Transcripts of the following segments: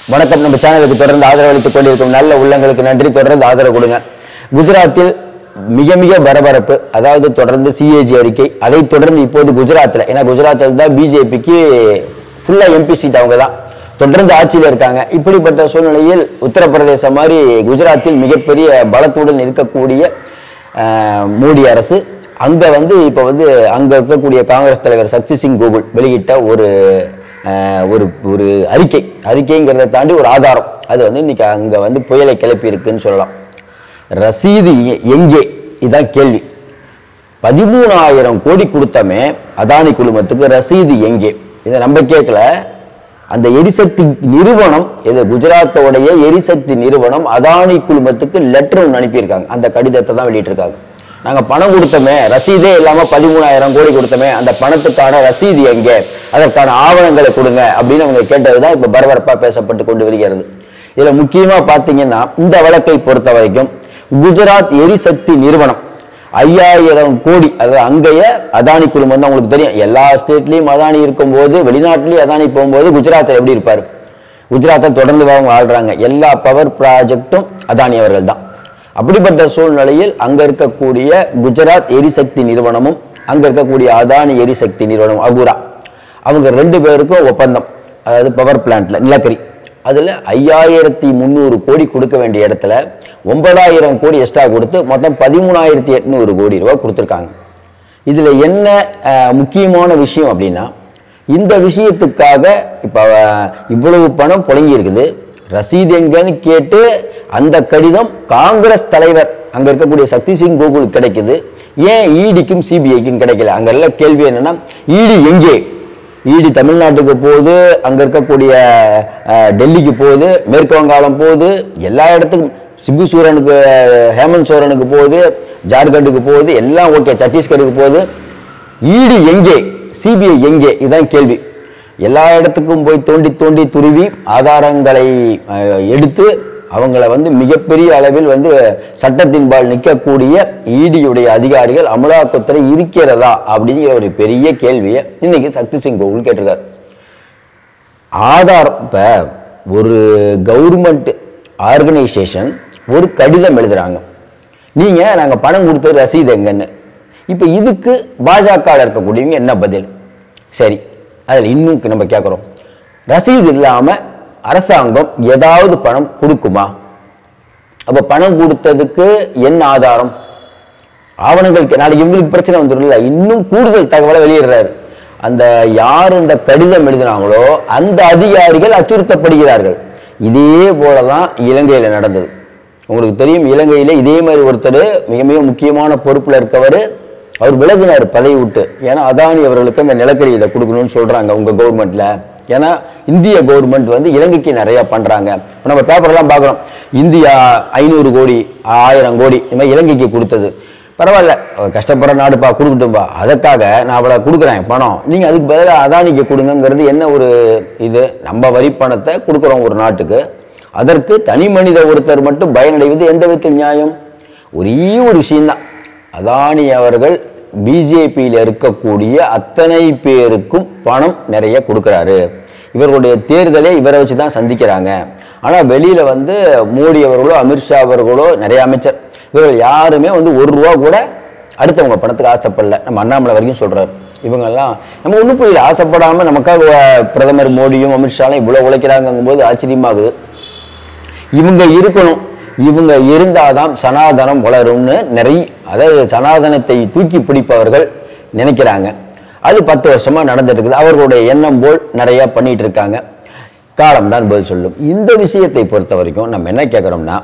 வணக்கம் நம்ம சேனலுக்கு தொடர்ந்து ஆதரவு அளித்துக் கொண்டிருக்கும் நல்ல உள்ளங்களுக்கு நன்றி தொடர்ந்து ஆதரவு கொடுங்க குஜராத்தில் மிக மிக பரபரப்பு அதாவது தொடர்ந்து சிஏஜி அறிக்கை அதை தொடர்ந்து இப்போது குஜராத்தில் ஏன்னா குஜராத்தில் தான் பிஜேபிக்கு ஃபுல்லாக எம்பி சீட் அவங்க தான் தொடர்ந்து ஆட்சியில் இருக்காங்க இப்படிப்பட்ட சூழ்நிலையில் உத்தரப்பிரதேசம் மாதிரி குஜராத்தில் மிகப்பெரிய பலத்துடன் இருக்கக்கூடிய அஹ், மோடி அரசு அங்க வந்து இப்போ வந்து அங்க இருக்கக்கூடிய காங்கிரஸ் தலைவர் சக்தி சிங் கோகுல் வெளியிட்ட ஒரு அஹ், ஒரு ஒரு அறிக்கை அறிக்கைங்கிறத தாண்டி ஒரு ஆதாரம் அது வந்து இன்னைக்கு அங்க வந்து புயலை கிளப்பி இருக்குன்னு சொல்லலாம் ரசீது எ- எங்கே இதுதான் கேள்வி பதிமூணாயிரம் கோடி கொடுத்தமே அதானி குழுமத்துக்கு ரசீது எங்கே இதை நம்ம கேட்கல அந்த எரிசக்தி நிறுவனம் இது குஜராத்தோடைய எரிசக்தி நிறுவனம் அதானி குழுமத்துக்கு லெட்டர் ஒன்று அனுப்பியிருக்காங்க அந்த கடிதத்தை தான் வெளியிட்டிருக்காங்க நாங்க பணம் கொடுத்தோமே ரசீதே இல்லாம பதிமூணாயிரம் கோடி கொடுத்தோமே அந்த பணத்துக்கான ரசீது எங்கே அதற்கான ஆவணங்களை கொடுங்க அப்படின்னு அவங்க கேட்டதுதான் இப்ப பரபரப்பா பேசப்பட்டு கொண்டு வருகிறது இதுல முக்கியமா பாத்தீங்கன்னா இந்த வழக்கை பொறுத்த வரைக்கும் குஜராத் எரிசக்தி நிறுவனம் ஐயாயிரம் கோடி அதாவது அங்கேயே அதானி குழுமம் தான் உங்களுக்கு தெரியும் எல்லா ஸ்டேட்லயும் அதானி இருக்கும்போது வெளிநாட்டிலயும் அதானி போகும்போது குஜராத்தில் எப்படி இருப்பார் குஜராத்தை தொடர்ந்து அவங்க ஆள்றாங்க எல்லா பவர் ப்ராஜெக்டும் அதானி அவர்கள் தான் அப்படிப்பட்ட சூழ்நிலையில் அங்க இருக்கக்கூடிய குஜராத் எரிசக்தி நிறுவனமும் அங்க இருக்கக்கூடிய அதானி எரிசக்தி நிறுவனம் அகுரா அவங்க ரெண்டு பேருக்கும் ஒப்பந்தம் அதாவது பவர் பிளான்ட்ல நிலக்கரி அதுல ஐயாயிரத்தி முந்நூறு கோடி கொடுக்க வேண்டிய இடத்துல ஒன்பதாயிரம் கோடி எக்ஸ்ட்ரா கொடுத்து மொத்தம் பதிமூணாயிரத்தி எட்நூறு கோடி ரூபாய் கொடுத்துருக்காங்க இதுல என்ன அஹ், முக்கியமான விஷயம் அப்படின்னா இந்த விஷயத்துக்காக இப்ப அஹ், இவ்வளவு பணம் புழங்கி இருக்குது ரசீது எங்கன்னு கேட்டு அந்த கடிதம் காங்கிரஸ் தலைவர் அங்க இருக்கக்கூடிய சக்தி சிங் கோகுல் கிடைக்குது ஏன் இடிக்கும் சிபிஐக்கும் கிடைக்கல அங்க எல்லாம் கேள்வி என்னன்னா இடி எங்கே இடி தமிழ்நாட்டுக்கு போகுது அங்க இருக்கக்கூடிய அஹ், டெல்லிக்கு போகுது மேற்கு வங்காளம் போகுது எல்லா இடத்துக்கும் சிபு சூரனுக்கு ஹேமந்த் சோரனுக்கு போகுது ஜார்க்கண்டுக்கு போகுது எல்லாம் ஓகே சத்தீஸ்கருக்கு போகுது ஈடு எங்கே சிபிஐ எங்கே இதுதான் கேள்வி எல்லா இடத்துக்கும் போய் தோண்டி தோண்டி துருவி ஆதாரங்களை அஹ், எடுத்து அவங்கள வந்து மிகப்பெரிய அளவில் வந்து சட்டத்தின்பால் நிற்கக்கூடிய ஈடியுடைய அதிகாரிகள் அமலாக்கத்துறை இருக்கிறதா அப்படிங்கிற ஒரு பெரிய கேள்வியை இன்னைக்கு சக்தி சிங் கோகுல் கேட்டிருக்காரு ஆதார் இப்ப ஒரு கவர்மெண்ட் ஆர்கனைசேஷன் ஒரு கடிதம் எழுதுறாங்க நீங்க நாங்க பணம் கொடுத்தது ரசீது எங்கன்னு இப்ப இதுக்கு பாஜக இருக்கக்கூடியவங்க என்ன பதில் சரி அதில் இன்னும் நம்ம கேட்குறோம் ரசீது இல்லாம அரசாங்கம் ஏதாவது பணம் கொடுக்குமா அப்ப பணம் கொடுத்ததுக்கு என்ன ஆதாரம் ஆவணங்கள் கே- நாளைக்கு இவங்களுக்கு பிரச்சனை வந்துடும்ல இன்னும் கூடுதல் தகவலை வெளியிடுறாரு அந்த யார் இந்த கடிதம் எழுதினாங்களோ அந்த அதிகாரிகள் அச்சுறுத்தப்படுகிறார்கள் இதே போலதான் இலங்கையில நடந்தது உங்களுக்கு தெரியும் இலங்கையில இதே மாதிரி ஒருத்தர் மிக மிக முக்கியமான பொறுப்புல இருக்கவர் அவர் விலகினார் பதவி விட்டு ஏன்னா அதானி அவர்களுக்கு அந்த நிலக்கரி இதை கொடுக்கணும்னு சொல்றாங்க உங்க கவர்மெண்ட்ல ஏன்னா இந்திய கவர்மெண்ட் வந்து இலங்கைக்கு நிறைய பண்றாங்க இப்ப நம்ம பேப்பர்லாம் பார்க்குறோம் இந்தியா ஐநூறு கோடி ஆயிரம் கோடி இந்த மாதிரி இலங்கைக்கு கொடுத்தது பரவாயில்ல அவ கஷ்டப்படுற நாடுப்பா கொடுக்கட்டும்பா அதற்காக நான் அவளை கொடுக்குறேன் பணம் நீங்கள் அதுக்கு பதிலாக அதானிக்கு கொடுங்கங்கிறது என்ன ஒரு இது நம்ம வரி பணத்தை கொடுக்குறோம் ஒரு நாட்டுக்கு அதற்கு தனி மனித ஒருத்தர் மட்டும் பயனடைவது எந்த விதத்தில் நியாயம் ஒரே ஒரு விஷயம்தான் அதானி அவர்கள் பிஜேபியில் இருக்கக்கூடிய அத்தனை பேருக்கும் பணம் நிறைய கொடுக்குறாரு இவர்களுடைய தேர்தலே இவரை வச்சு தான் சந்திக்கிறாங்க ஆனால் வெளியில் வந்து மோடி அவர்களோ அமித்ஷா அவர்களோ நிறைய அமைச்சர் இவர்கள் யாருமே வந்து ஒரு ரூபா கூட அடுத்தவங்க பணத்துக்கு ஆசைப்படல நம்ம அண்ணாமலை வரைக்கும் சொல்றாரு இவங்கெல்லாம் நம்ம ஒன்றும் புரியல ஆசைப்படாமல் நமக்காக அஹ், பிரதமர் மோடியும் அமித்ஷாலாம் இவ்வளோ உழைக்கிறாங்கங்கும்போது ஆச்சரியமாகுது இவங்க இருக்கணும் இவங்க இருந்தாதான் சனாதனம் வளரும்னு நிறைய அதாவது சனாதனத்தை தூக்கி பிடிப்பவர்கள் நினைக்கிறாங்க அது பத்து வருஷமா நடந்துட்டு இருக்குது அவர்களுடைய எண்ணம் போல் நிறைய பண்ணிட்டு இருக்காங்க காலம்தான் பதில் சொல்லும் இந்த விஷயத்தை பொறுத்த வரைக்கும் நம்ம என்ன கேட்குறோம்னா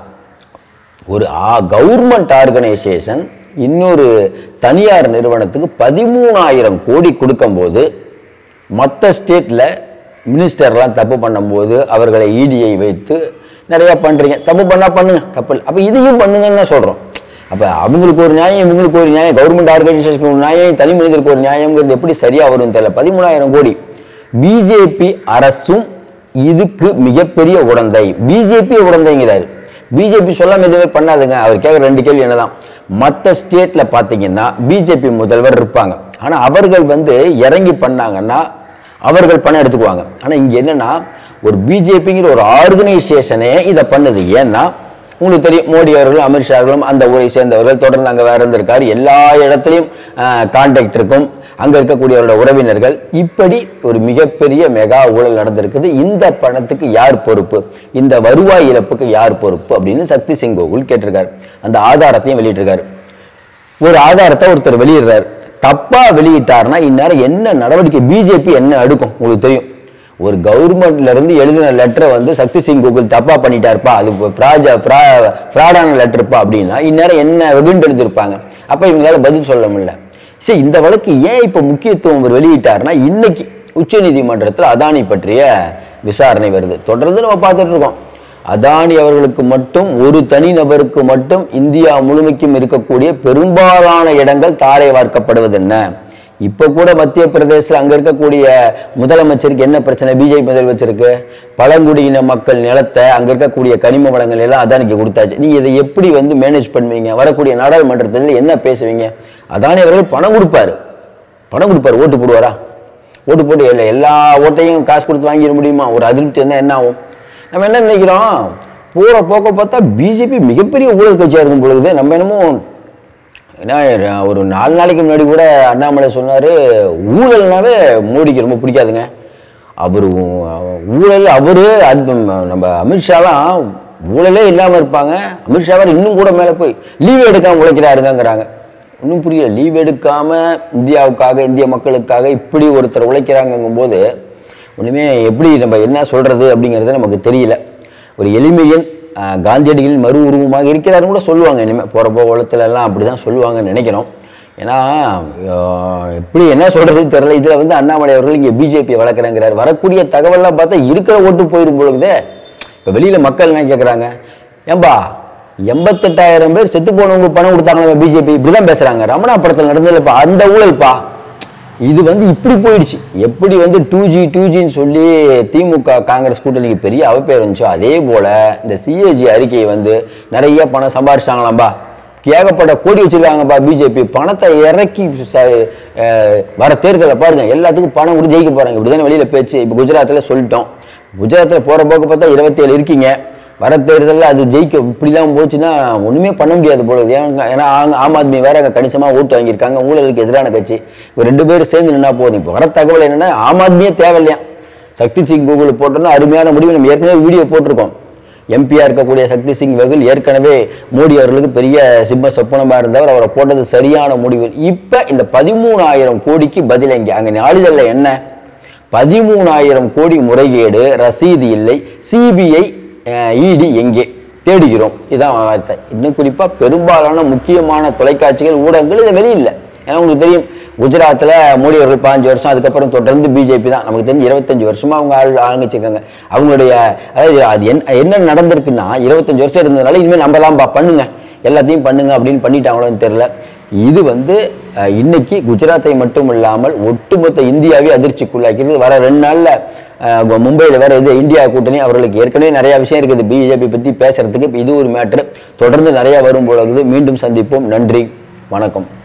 ஒரு கவர்மெண்ட் ஆர்கனைசேஷன் இன்னொரு தனியார் நிறுவனத்துக்கு பதிமூணாயிரம் கோடி கொடுக்கும்போது மற்ற ஸ்டேட்டில் மினிஸ்டர்லாம் தப்பு பண்ணும்போது அவர்களை இடியை வைத்து நிறைய பண்ணுறீங்க தப்பு பண்ணால் பண்ணுங்க தப்பு இல்லை அப்போ இதையும் பண்ணுங்கன்னு தான் சொல்கிறோம் அப்போ அவங்களுக்கு ஒரு நியாயம் இவங்களுக்கு ஒரு நியாயம் கவர்மெண்ட் ஆர்கனைசேஷனுக்கு ஒரு நியாயம் தனி மனிதருக்கு ஒரு நியாயங்கிறது எப்படி சரியாக வரும்னு தெரியல பதிமூணாயிரம் கோடி பிஜேபி அரசும் இதுக்கு மிகப்பெரிய உடந்தை பிஜேபி உடந்தைங்கிறாரு பிஜேபி சொல்லாம எதுவுமே பண்ணாதுங்க அவர் கேட்குற ரெண்டு கேள்வி என்னதான் மற்ற ஸ்டேட்ல பார்த்தீங்கன்னா பிஜேபி முதல்வர் இருப்பாங்க ஆனா அவர்கள் வந்து இறங்கி பண்ணாங்கன்னா அவர்கள் பணம் எடுத்துக்குவாங்க ஆனா இங்க என்னன்னா ஒரு பிஜேபிங்கிற ஒரு ஆர்கனைசேஷனே இதை பண்ணுது ஏன்னா உங்களுக்கு தெரியும் மோடி அவர்களும் அமித்ஷா அவர்களும் அந்த ஊரை சேர்ந்தவர்கள் தொடர்ந்து அங்கே வேற இருந்திருக்காரு எல்லா இடத்துலையும் கான்டாக்ட் இருக்கும் அங்கே இருக்கக்கூடியவரோட உறவினர்கள் இப்படி ஒரு மிகப்பெரிய மெகா ஊழல் நடந்திருக்குது இந்த பணத்துக்கு யார் பொறுப்பு இந்த வருவாய் இழப்புக்கு யார் பொறுப்பு அப்படின்னு சக்தி சிங் கோகுல் கேட்டிருக்காரு அந்த ஆதாரத்தையும் வெளியிட்டிருக்காரு ஒரு ஆதாரத்தை ஒருத்தர் வெளியிடுறாரு தப்பா வெளியிட்டாருன்னா இந்நேரம் என்ன நடவடிக்கை பிஜேபி என்ன எடுக்கும் உங்களுக்கு தெரியும் ஒரு கவர்மெண்ட்ல இருந்து எழுதின லெட்டரை வந்து சக்தி சிங் கூகுள் தப்பா பண்ணிட்டாருப்பா அது ஃப்ராஜா ஃப்ராடான லெட்டர்ப்பா அப்படின்னா இந்நேரம் என்ன வெகுண்டு எழுதிருப்பாங்க அப்ப இவங்களால பதில் சொல்ல முடியல சரி இந்த வழக்கு ஏன் இப்ப முக்கியத்துவம் அவர் வெளியிட்டாருன்னா இன்னைக்கு உச்சநீதிமன்றத்தில் அதானி பற்றிய விசாரணை வருது தொடர்ந்து நம்ம பார்த்துட்டு இருக்கோம் அதானி அவர்களுக்கு மட்டும் ஒரு தனிநபருக்கு மட்டும் இந்தியா முழுமைக்கும் இருக்கக்கூடிய பெரும்பாலான இடங்கள் தாரை வார்க்கப்படுவது என்ன இப்போ கூட மத்திய பிரதேசத்தில் அங்கே இருக்கக்கூடிய முதலமைச்சருக்கு என்ன பிரச்சனை பிஜேபி முதலமைச்சருக்கு பழங்குடியின மக்கள் நிலத்தை அங்கே இருக்கக்கூடிய கனிம வளங்கள் எல்லாம் அதானிக்கு கொடுத்தாச்சு நீங்கள் இதை எப்படி வந்து மேனேஜ் பண்ணுவீங்க வரக்கூடிய நாடாளுமன்றத்தில் என்ன பேசுவீங்க அதானி அவர்கள் பணம் கொடுப்பாரு பணம் கொடுப்பாரு ஓட்டு போடுவாரா ஓட்டு போட்டு எல்லா எல்லா ஓட்டையும் காசு கொடுத்து வாங்கிட முடியுமா ஒரு அதிருப்தி இருந்தால் என்ன ஆகும் நம்ம என்ன நினைக்கிறோம் போகிற போக்க பார்த்தா பிஜேபி மிகப்பெரிய ஊழல் கட்சியாக இருக்கும் பொழுது நம்ம என்னமோ ஏன்னா ஒரு நாலு நாளைக்கு முன்னாடி கூட அண்ணாமலை சொன்னார் ஊழல்னாவே மோடிக்கு ரொம்ப பிடிக்காதுங்க அவர் ஊழல் அவர் நம்ம அமித்ஷாலாம் ஊழலே இல்லாமல் இருப்பாங்க அமித்ஷாவார் இன்னும் கூட மேலே போய் லீவ் எடுக்காமல் உழைக்கிறாருங்கிறாங்க ஒன்றும் புரியல லீவ் எடுக்காம இந்தியாவுக்காக இந்திய மக்களுக்காக இப்படி ஒருத்தர் உழைக்கிறாங்கங்கும் போது ஒன்றுமே எப்படி நம்ம என்ன சொல்கிறது அப்படிங்கிறது நமக்கு தெரியல ஒரு எளிமையின் ஆஹ், காந்தியடிகளின் மறு உருவமாக இருக்கிறாருன்னு கூட சொல்லுவாங்க இனிமேல் போகிற போகலத்துல எல்லாம் அப்படி தான் சொல்லுவாங்கன்னு நினைக்கிறோம் ஏன்னா ஆஹ், எப்படி என்ன சொல்கிறதுன்னு தெரியல இதில் வந்து அண்ணாமலை அவர்கள் இங்கே பிஜேபி வளர்க்குறேங்கிறார் வரக்கூடிய தகவல்லாம் பார்த்தா இருக்கிற ஓட்டு போயிடும் பொழுதே இப்போ வெளியில் மக்கள் என்ன கேட்குறாங்க ஏம்பா எண்பத்தெட்டாயிரம் பேர் செத்து போனவங்க பணம் கொடுத்தாங்களா பிஜேபி இப்படி தான் பேசுகிறாங்க ரமணா படத்தில் நடந்ததுலப்பா அந்த ஊழல்ப்பா இது வந்து இப்படி போயிடுச்சு எப்படி வந்து டூ ஜி டூ ஜின்னு சொல்லி திமுக காங்கிரஸ் கூட்டணிக்கு பெரிய அவப்பேர் இருந்துச்சோ அதே போல இந்த சிஏஜி அறிக்கையை வந்து நிறைய பணம் சம்பாரிச்சிட்டாங்களாம்பா ஏகப்பட்ட கோடி வச்சிருக்காங்கப்பா பிஜேபி பணத்தை இறக்கி ச- அஹ் வர தேர்தலை பாருங்க எல்லாத்துக்கும் பணம் கொடுத்து ஜெயிக்க போறாங்க இப்படிதானே வெளியில பேச்சு இப்போ குஜராத்தில் சொல்லிட்டோம் குஜராத்தில் போற போக்கு பார்த்தா இருபத்தேழு இருக்கீங்க வர தேர்தலில் அது ஜெயிக்க இப்படிலாம் போச்சுன்னா ஒன்றுமே பண்ண முடியாது போல இருக்கு. ஏங்க ஏன்னா ஆங்க- ஆம் ஆத்மி வேற அங்கே கணிசமாக ஓட்டு வாங்கியிருக்காங்க ஊழலுக்கு எதிரான கட்சி இப்போ ரெண்டு பேரும் சேர்ந்து நின்னா போதும் இப்போ வர தகவல் என்னன்னா ஆம் ஆத்மியே தேவையில்லையா சக்தி சிங் கூகுள் போட்டோம்னா அருமையான முடிவு நம்ம ஏற்கனவே வீடியோ போட்டிருக்கோம் எம்பியா இருக்கக்கூடிய சக்தி சிங் வெகுல் ஏற்கனவே மோடி அவர்களுக்கு பெரிய சிம்ம சொப்பனமா இருந்தவர் அவரை போட்டது சரியான முடிவு இப்போ இந்த பதிமூணாயிரம் கோடிக்கு பதில் எங்கே அங்கே நாளிதழில் என்ன பதிமூணாயிரம் கோடி முறைகேடு ரசீது இல்லை சிபிஐ இடி எங்கே தேடுகிறோம் இதான் வார்த்தை இன்னும் குறிப்பா பெரும்பாலான முக்கியமான தொலைக்காட்சிகள் ஊடகங்கள் இதை வெளியில்ல ஏன்னா உங்களுக்கு தெரியும் குஜராத்தில் மோடி அவர்கள் பாஞ்சு வருஷம் அதுக்கப்புறம் தொடர்ந்து பிஜேபி தான் நமக்கு தெரிஞ்சு இருபத்தஞ்சு வருஷமா அவங்க ஆள் ஆரம்பிச்சிருக்காங்க அவங்களுடைய அதாவது அது என்ன என்ன நடந்திருக்குன்னா இருபத்தஞ்சு வருஷம் இருந்ததுனால இனிமேல் நம்ம தான்ப்பா பண்ணுங்க எல்லாத்தையும் பண்ணுங்க அப்படின்னு பண்ணிட்டாங்களோன்னு தெரியல இது வந்து அஹ், இன்னைக்கு குஜராத்தை மட்டும் இல்லாமல் ஒட்டுமொத்த இந்தியாவே அதிர்ச்சிக்குள்ளாக்கிறது வர ரெண்டு நாள்ல அஹ், மும்பையில் வேற இது இந்தியா கூட்டணி அவர்களுக்கு ஏற்கனவே நிறைய விஷயம் இருக்குது பிஜேபி பத்தி பேசுறதுக்கு இப்ப இது ஒரு மேட்ரு தொடர்ந்து நிறைய வரும் போல இருக்குது மீண்டும் சந்திப்போம் நன்றி வணக்கம்